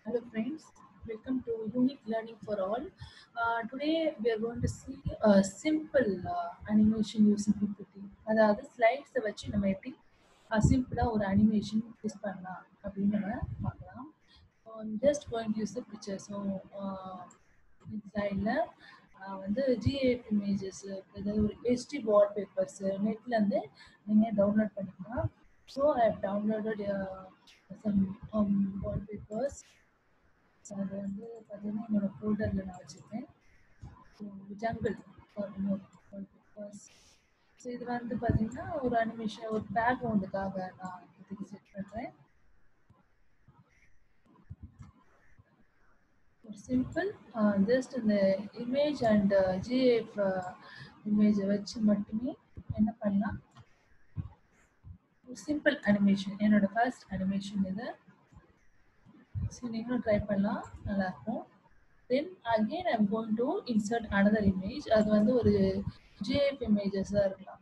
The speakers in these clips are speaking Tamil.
Hello friends, welcome to Unique Learning for All. Uh, today we are going to see a simple uh, animation using PPT. அதாவது ஸ்லைட்ஸை வச்சு நம்ம எப்படி சிம்பிளாக ஒரு அனிமேஷன் யூஸ் பண்ணலாம் அப்படின்னு நம்ம பார்க்கலாம் just going use the picture so சைடில் வந்து ஜிஏஎஃப் இமேஜஸ் அதாவது ஒரு ஹெச்டி வால் பேப்பர்ஸ் நெட்லேருந்து நீங்கள் டவுன்லோட் பண்ணிக்கலாம் so I have downloaded some wallpapers அது வந்து பார்த்தீங்கன்னா என்னோட ஃபோல்டரில் நான் வச்சுருக்கேன் so jungle wallpapers so இது வந்து பார்த்தீங்கன்னா ஒரு அனிமேஷன் ஒரு பேக்ரவுண்டுக்காக நான் இதுக்கு செட் பண்ணுறேன் ஒரு சிம்பிள் ஜஸ்ட் இந்த இமேஜ் அண்ட் ஜிஎஃப் இமேஜை வச்சு மட்டுமே என்ன பண்ணலாம் ஒரு சிம்பிள் அனிமேஷன் என்னோட ஃபர்ஸ்ட் அனிமேஷன் இது ஸோ நீங்களும் ட்ரை பண்ணலாம் நல்லாயிருக்கும் then again I'm going to insert another image அது வந்து ஒரு ஜிஎஃப் இமேஜஸாக இருக்கலாம்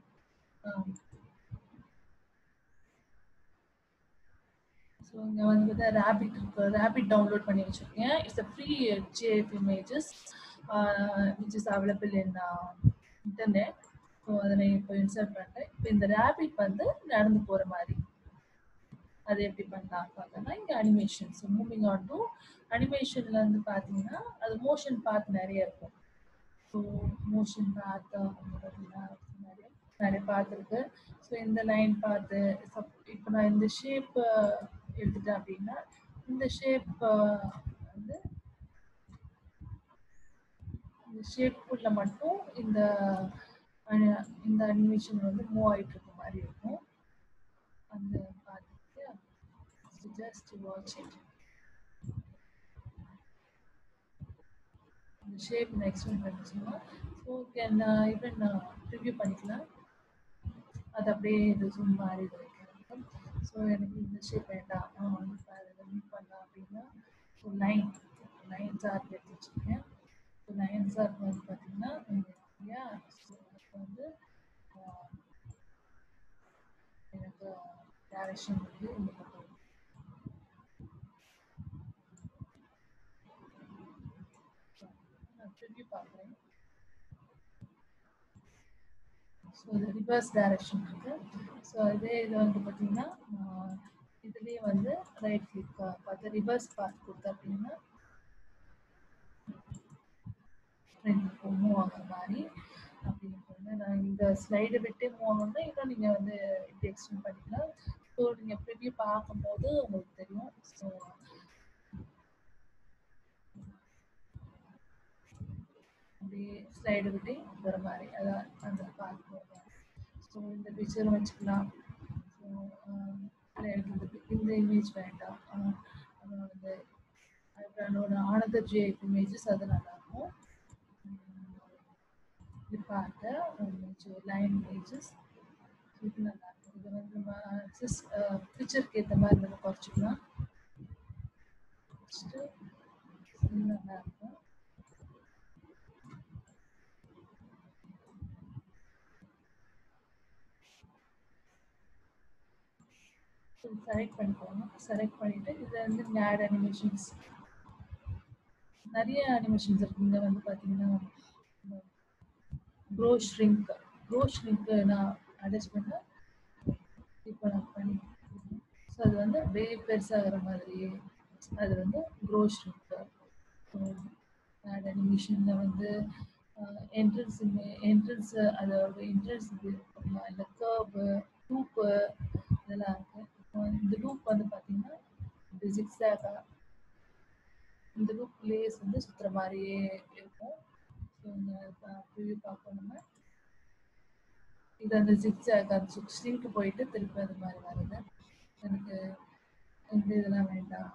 ஸோ இங்கே வந்து பார்த்தா ரேபிட் இருக்கு ரேபிட் டவுன்லோட் பண்ணி வச்சுருக்கேன் it's a free GIF images which is available in internet so அதை நான் இப்போ இன்சர்ட் பண்ணுறேன் இப்போ இந்த ரேபிட் வந்து நடந்து போகிற மாதிரி அது எப்படி பண்ணலாம் பார்த்தோம்னா இங்கே animation so moving on to அனிமேஷனில் வந்து பார்த்தீங்கன்னா அது மோஷன் பார்ட் நிறைய இருக்கும் ஸோ மோஷன் பார்த்து பார்த்தீங்கன்னா நிறைய நிறைய பார்த்துருக்கு ஸோ இந்த லைன் பார்த்து இப்போ நான் இந்த ஷேப் எடுத்துட்டேன் அப்படின்னா இந்த ஷேப் வந்து இந்த ஷேப்புக்குள்ள மட்டும் இந்த இந்த அனிமேஷன் வந்து மூவ் ஆகிட்டு இருக்க மாதிரி இருக்கும் அந்த பார்த்துட்டு ஜஸ்ட் வாட்ச் இட் இந்த ஷேப் நான் எக்ஸ்பிளைன் பண்ணிச்சுன்னா ஸோ கேன் ஈவன் ரிவ்யூ பண்ணிக்கலாம் அது அப்படியே இது ஜூம் மாதிரி இது வைக்கிறேன் ஸோ எனக்கு இந்த ஷேப் வேண்டாம் மீட் பண்ணலாம் அப்படின்னா ஸோ லைன் லைன் சார்ட் எடுத்து வச்சுருக்கேன் ஸோ லைன் சார்ட் வந்து பார்த்தீங்கன்னா இல்லையா ஸோ அதுக்கு வந்து எனக்கு டேரக்ஷன் வந்து இந்த பக்கம் நான் ரிவ்யூ பார்க்குறேன் ஸோ இது ரிவர்ஸ் டைரக்ஷன் இருக்கு ஸோ இதே இது வந்து பார்த்தீங்கன்னா இதுலேயே வந்து ரைட் கிளிக் பார்த்து ரிவர்ஸ் பார்த்து கொடுத்தா அப்படின்னா மூவ் ஆகிற மாதிரி அப்படின்னு நான் இந்த ஸ்லைடை விட்டு மூவ் ஆகணும்னா இன்னும் நீங்கள் வந்து இப்படி எக்ஸ்டெண்ட் பண்ணிக்கலாம் ஸோ நீங்கள் ப்ரிவியூ பார்க்கும்போது உங்களுக்கு தெரியும் ஸோ அப்படியே ஸ்லைடு விட்டு வர மாதிரி அதான் அந்த பார்க்க ஸோ இந்த பிக்சர் வச்சுக்கலாம் ஸோ எனக்கு இந்த இந்த இமேஜ் வேண்டாம் அப்புறம் வந்து என்னோட ஆனந்தர் ஜிஐப் இமேஜஸ் அது நல்லாயிருக்கும் இது பார்த்த இமேஜ் லைன் இமேஜஸ் இது நல்லாயிருக்கும் இது வந்து நம்ம சிஸ் பிக்சருக்கு ஏற்ற மாதிரி நம்ம குறைச்சிக்கலாம் நல்லாயிருக்கும் செலக்ட் பண்ணிக்கோங்க செலக்ட் பண்ணிட்டு இதில் வந்து ஆட் அனிமேஷன்ஸ் நிறைய அனிமேஷன்ஸ் இருக்கு இங்கே வந்து பார்த்தீங்கன்னா க்ரோ ஷ்ரிங்க் க்ரோ ஷ்ரிங்க் நான் அட்டாச் பண்ண இப்போ நான் பண்ணி ஸோ அது வந்து அப்படியே பெருசாகிற மாதிரி அது வந்து க்ரோ ஷ்ரிங்க் ஆட் அனிமேஷனில் வந்து என்ட்ரன்ஸ் என்ட்ரன்ஸ் அதோட என்ட்ரன்ஸ் இது இல்லை கர்வு டூப்பு இதெல்லாம் இருக்குது இந்த லூப் வந்து பார்த்தீங்கன்னா இது ஜிக்ஸாகா இந்த லூப் லேஸ் வந்து சுற்றுற மாதிரியே இருக்கும் ஸோ இந்த ப்ரிவியூ பார்ப்போம் நம்ம இது அந்த ஜிக்ஸாக் அந்த ஸ்ட்ரிங்க்கு போயிட்டு திருப்பி அது மாதிரி வருது எனக்கு இந்த இதெல்லாம் வேண்டாம்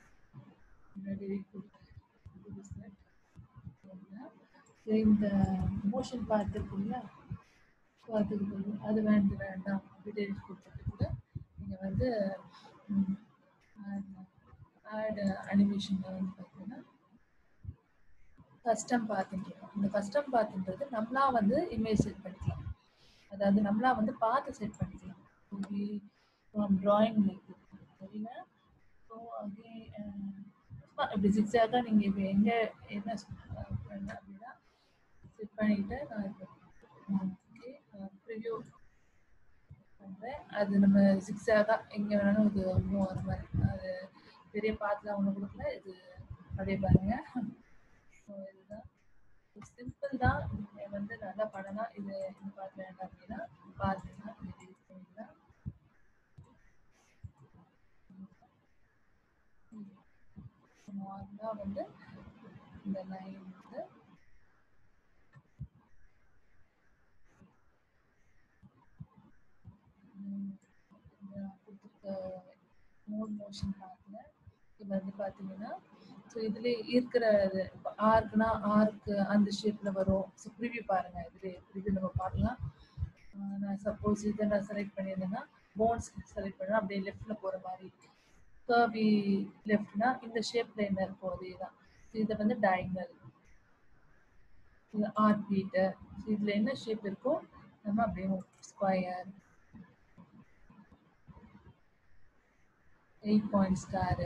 இந்த மோஷன் பார்ட் இருக்குங்களா ஸோ அதுக்கு அது வேண்டு வேண்டாம் டீடைல்ஸ் கொடுத்துட்டு கூட நீங்கள் வந்து ஆட் அனிமேஷனில் வந்து பார்த்தீங்கன்னா கஸ்டம் பார்த்துட்டுருக்கோம் இந்த கஸ்டம் பார்த்துன்றது நம்மளா வந்து இமேஜ் செட் பண்ணிக்கலாம் அதாவது நம்மளா வந்து பார்த்து செட் பண்ணிக்கலாம் ஃப்ரம் ட்ராயிங் லைக் சரிங்களா ஸோ அகே இப்படி ஜிக்ஸாக நீங்கள் இப்போ எங்கே என்ன பண்ண அப்படின்னா செட் பண்ணிட்டு நான் இப்போ ஓகே ப்ரிவ்யூ பண்ணுறேன் அது நம்ம ஜிக்ஸாக எங்கே வேணாலும் இது மூவ் ஆகிற மாதிரி அது பெரிய பாத்துலாம் ஒன்றும் கொடுக்கல இது அப்படியே பாருங்க ஸோ இதுதான் சிம்பிள் தான் நீங்கள் வந்து நல்லா பண்ணலாம் இது இந்த பார்த்து வேண்டாம் அப்படின்னா பார்த்தீங்கன்னா delete பண்ணிக்கலாம் நார்மலாக வந்து இந்த லைன் வந்து ம், இந்த கொடுத்துருக்க மோட் மோஷன் பார்க்கல இப்போ வந்து பார்த்தீங்கன்னா ஸோ இதுல இருக்கிற இது ஆர்க்குனா ஆர்க்கு அந்த ஷேப்பில் வரும் ஸோ ப்ரிவியூ பாருங்க இதுல ப்ரிவியூ நம்ம பார்க்கலாம் ஆஹ் நான் சப்போஸ் இதை நான் செலக்ட் பண்ணியிருந்தேன்னா போன்ஸ் செலக்ட் பண்ணா அப்படியே லெஃப்ட்ல போகிற மாதிரி கர்வி லெஃப்ட்னா இந்த ஷேப்ல என்ன இருக்கும் அதே தான் இதை வந்து டயங்கல் இது ஆர்ட் பீட்டு இதில் என்ன ஷேப் இருக்கோ நம்ம அப்படியே square eight point star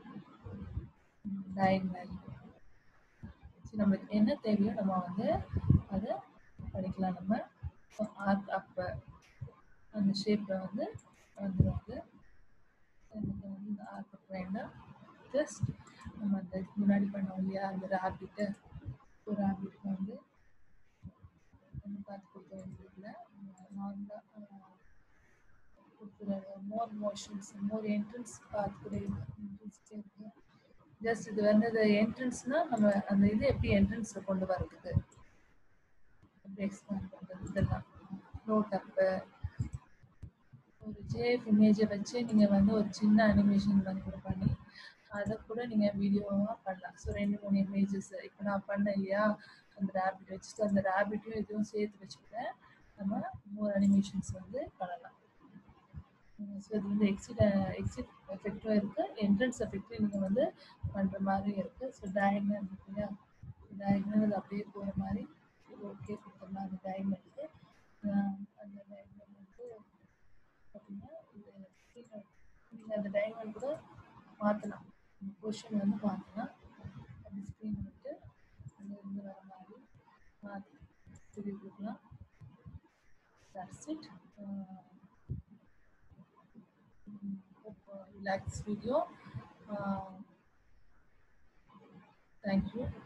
triangle நம்மளுக்கு என்ன தேவையோ நம்ம வந்து அதை படிக்கலாம் நம்ம ஆர்க் அப்போ அந்த ஷேப்பில் வந்து வந்துடும் அது எனக்கு வந்து இந்த ஆர்க் அப் வேண்டாம் ஜஸ்ட் நம்ம அந்த முன்னாடி பண்ணோம் இல்லையா அந்த ரேபிட்டு ஒரு ரேபிட்க்கு வந்து நம்ம பார்த்து கொடுக்க வேண்டியதில்லை நார்மலாக கொடுக்குற மோர் மோஷன்ஸ் மோர் என்ட்ரன்ஸ் பார்த்து கூட என்ட்ரன்ஸ்க்கே இருக்கு ஜஸ்ட் இது வந்து அது என்ட்ரன்ஸ்னா நம்ம அந்த இது எப்படி என்ட்ரன்ஸ்ல கொண்டு வர்றதுக்கு எப்படி எக்ஸ்பேண்ட் பண்றது இதெல்லாம் நோட் அப்பு ஒரு ஜேஎஃப் இமேஜை வச்சு நீங்க வந்து ஒரு சின்ன அனிமேஷன் வந்து கூட பண்ணி அதை கூட நீங்க வீடியோவா பண்ணலாம் ஸோ ரெண்டு மூணு இமேஜஸ் இப்போ நான் பண்ணேன் இல்லையா அந்த ரேபிட் வச்சுட்டு அந்த ரேபிட்டையும் இதுவும் சேர்த்து வச்சுக்கிட்டேன் நம்ம மோர் அனிமேஷன்ஸ் வந்து பண்ணலாம் ஸோ இது வந்து எக்ஸிட் எக்ஸிட் எஃபெக்டும் இருக்குது என்ட்ரன்ஸ் எஃபெக்ட்டும் நீங்கள் வந்து பண்ணுற மாதிரி இருக்குது ஸோ டயக்னல் இருக்கு இல்லையா டயக்னல் அது அப்படியே போகிற மாதிரி ஓகே கொடுத்துடலாம் அந்த டயக்னலுக்கு அந்த டயக்னல் வந்து பார்த்தீங்கன்னா இது நீங்கள் அந்த டயக்னல் கூட மாற்றலாம் பொசிஷன் வந்து மாற்றலாம் அந்த ஸ்க்ரீன் விட்டு அந்த இருந்து வர மாதிரி மாற்றி திருப்பி கொடுக்கலாம் that's it hope uh, you like this video. Uh, thank you.